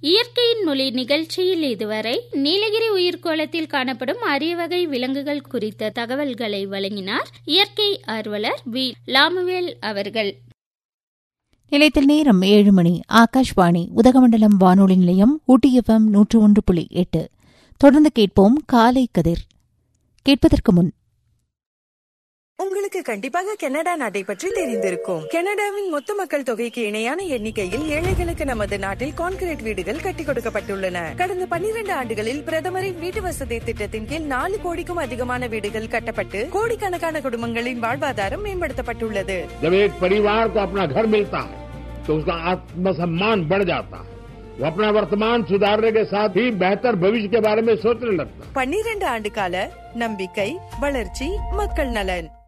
இயற்கையின் மொழி நிகழ்ச்சியில் இதுவரை நீலகிரி உயிர்கோளத்தில் காணப்படும் அரிய வகை விலங்குகள் குறித்த தகவல்களை வழங்கினார் இயற்கை ஆர்வலர் வி லாமுவேல் அவர்கள் நிலையத்தில் நேரம் ஏழு மணி ஆகாஷ்வாணி உதகமண்டலம் வானொலி நிலையம் ஊட்டி எஃப்எம் நூற்று ஒன்று புள்ளி எட்டு தொடர்ந்து கேட்போம் காலை கதிர் கேட்பதற்கு முன் உங்களுக்கு கண்டிப்பாக கனடா நாட்டை பற்றி தெரிந்திருக்கும் கனடாவின் மொத்த மக்கள் தொகைக்கு இணையான எண்ணிக்கையில் ஏழைகளுக்கு நமது நாட்டில் கான்கிரீட் வீடுகள் கட்டிக் கொடுக்கப்பட்டுள்ளன கடந்த பன்னிரண்டு ஆண்டுகளில் பிரதமரின் வீட்டு வசதி திட்டத்தின் கீழ் நாலு கோடிக்கும் அதிகமான வீடுகள் கட்டப்பட்டு கோடிக்கணக்கான குடும்பங்களின் வாழ்வாதாரம் மேம்படுத்தப்பட்டுள்ளது जब एक परिवार को अपना घर मिलता है तो उसका आत्मसम्मान बढ़ जाता है वो अपना वर्तमान सुधारने के साथ ही बेहतर भविष्य के बारे में सोचने लगता है பன்னிரண்டு ஆண்டு கால நம்பிக்கை வளர்ச்சி மக்கள் நலன்